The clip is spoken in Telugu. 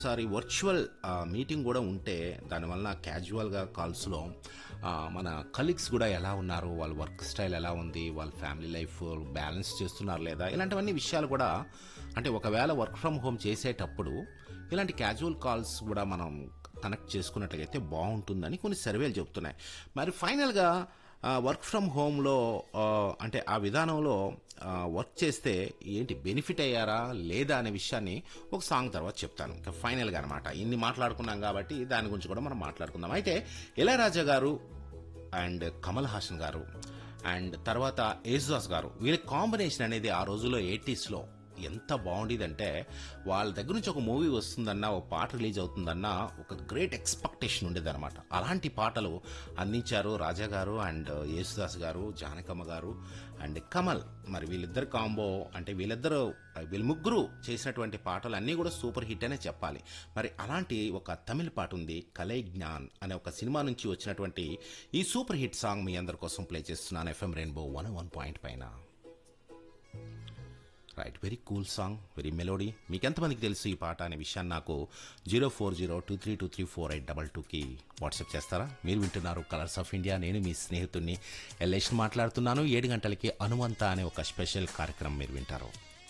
ఒకసారి వర్చువల్ మీటింగ్ కూడా ఉంటే దానివల్ల క్యాజువల్గా కాల్స్లో మన కలీగ్స్ కూడా ఎలా ఉన్నారు వాళ్ళ వర్క్ స్టైల్ ఎలా ఉంది వాళ్ళ ఫ్యామిలీ లైఫ్ బ్యాలెన్స్ చేస్తున్నారు లేదా ఇలాంటివన్నీ విషయాలు కూడా అంటే ఒకవేళ వర్క్ ఫ్రమ్ హోమ్ చేసేటప్పుడు ఇలాంటి క్యాజువల్ కాల్స్ కూడా మనం కనెక్ట్ చేసుకున్నట్లయితే బాగుంటుందని కొన్ని సర్వేలు చెప్తున్నాయి మరి ఫైనల్గా వర్క్ ఫ్రమ్ హోమ్లో అంటే ఆ విధానంలో వర్క్ చేస్తే ఏంటి బెనిఫిట్ అయ్యారా లేదా అనే విషయాన్ని ఒక సాంగ్ తర్వాత చెప్తాను ఇంకా ఫైనల్గా అనమాట ఇన్ని మాట్లాడుకున్నాం కాబట్టి దాని గురించి కూడా మనం మాట్లాడుకుందాం అయితే ఇళయరాజా గారు అండ్ కమల్ హాసన్ గారు అండ్ తర్వాత యేసుదాస్ గారు వీళ్ళ కాంబినేషన్ అనేది ఆ రోజుల్లో ఎయిటీస్లో ఎంత బాగుండేదంటే వాళ్ళ దగ్గర నుంచి ఒక మూవీ వస్తుందన్నా ఒక పాట రిలీజ్ అవుతుందన్నా ఒక గ్రేట్ ఎక్స్పెక్టేషన్ ఉండేదన్నమాట అలాంటి పాటలు అందించారు రాజా గారు అండ్ యేసుదాస్ గారు జానకమ్మ గారు అండ్ కమల్ మరి వీళ్ళిద్దరు కాంబో అంటే వీళ్ళిద్దరు వీళ్ళ ముగ్గురు చేసినటువంటి పాటలు అన్నీ కూడా సూపర్ హిట్ అనే చెప్పాలి మరి అలాంటి ఒక తమిళ పాట ఉంది కలై జ్ఞాన్ అనే ఒక సినిమా నుంచి వచ్చినటువంటి ఈ సూపర్ హిట్ సాంగ్ మీ అందరి కోసం ప్లే చేస్తున్నాను FM rainbow one one point పైన right very cool song very melody మీకు ఎంతమందికి తెలుసు ఈ పాట అనే విషయాన్ని నాకు zero four zero two three two three four eight double టూకి వాట్సాప్ చేస్తారా మీరు వింటున్నారు కలర్స్ ఆఫ్ ఇండియా నేను మీ స్నేహితుడిని ఎల్లేషన్ మాట్లాడుతున్నాను ఏడు గంటలకి అనువంత అనే ఒక స్పెషల్ కార్యక్రమం మీరు వింటారు